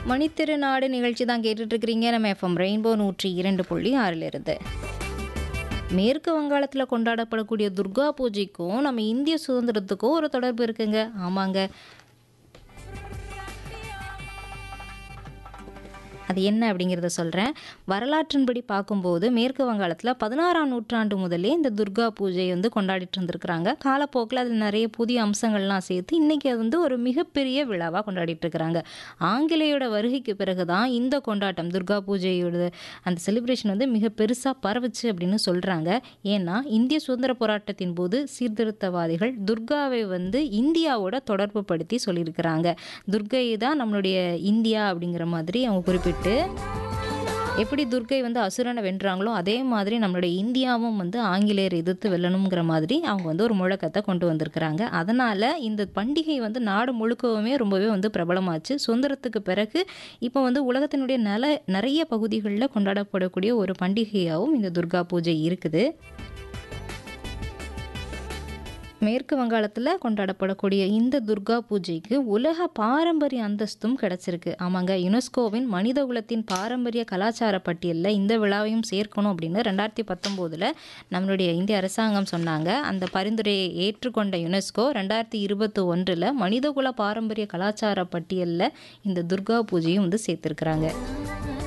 மணித்திருநாடு நிகழ்ச்சி தான் கேட்டுட்டு இருக்கிறீங்க நம்ம எஃப்எம் ரெயின்போ நூற்றி இரண்டு புள்ளி ஆறிலிருந்து மேற்கு வங்காளத்தில் கொண்டாடப்படக்கூடிய துர்கா பூஜைக்கும் நம்ம இந்திய சுதந்திரத்துக்கும் ஒரு தொடர்பு இருக்குங்க ஆமாங்க அது என்ன அப்படிங்கிறத சொல்கிறேன் வரலாற்றின்படி பார்க்கும்போது மேற்கு வங்காளத்தில் பதினாறாம் நூற்றாண்டு முதலே இந்த துர்கா பூஜை வந்து கொண்டாடிட்டு இருந்திருக்கிறாங்க காலப்போக்கில் அதில் நிறைய புதிய அம்சங்கள்லாம் சேர்த்து இன்றைக்கி அது வந்து ஒரு மிகப்பெரிய விழாவாக கொண்டாடிட்டு இருக்கிறாங்க ஆங்கிலேயோட வருகைக்கு பிறகு தான் இந்த கொண்டாட்டம் துர்கா பூஜையோட அந்த செலிப்ரேஷன் வந்து மிக பெருசாக பரவுச்சு அப்படின்னு சொல்கிறாங்க ஏன்னா இந்திய சுதந்திர போராட்டத்தின் போது சீர்திருத்தவாதிகள் துர்காவை வந்து இந்தியாவோட தொடர்பு படுத்தி சொல்லியிருக்கிறாங்க துர்கை தான் நம்மளுடைய இந்தியா அப்படிங்கிற மாதிரி அவங்க குறிப்பிட்டு எப்படி துர்கை வந்து அசுரனை வென்றாங்களோ அதே மாதிரி நம்மளுடைய இந்தியாவும் வந்து ஆங்கிலேயர் எதிர்த்து வெல்லணுங்கிற மாதிரி அவங்க வந்து ஒரு முழக்கத்தை கொண்டு வந்திருக்கிறாங்க அதனால் இந்த பண்டிகை வந்து நாடு முழுக்கவுமே ரொம்பவே வந்து பிரபலமாச்சு சுதந்திரத்துக்கு பிறகு இப்போ வந்து உலகத்தினுடைய நல நிறைய பகுதிகளில் கொண்டாடப்படக்கூடிய ஒரு பண்டிகையாகவும் இந்த துர்கா பூஜை இருக்குது மேற்கு வங்காளத்தில் கொண்டாடப்படக்கூடிய இந்த துர்கா பூஜைக்கு உலக பாரம்பரிய அந்தஸ்தும் கிடைச்சிருக்கு ஆமாங்க யுனெஸ்கோவின் மனித குலத்தின் பாரம்பரிய கலாச்சார பட்டியலில் இந்த விழாவையும் சேர்க்கணும் அப்படின்னு ரெண்டாயிரத்தி பத்தொம்போதில் நம்மளுடைய இந்திய அரசாங்கம் சொன்னாங்க அந்த பரிந்துரையை ஏற்றுக்கொண்ட யுனெஸ்கோ ரெண்டாயிரத்தி இருபத்தி ஒன்றில் மனிதகுல பாரம்பரிய கலாச்சார பட்டியலில் இந்த துர்கா பூஜையும் வந்து சேர்த்துருக்குறாங்க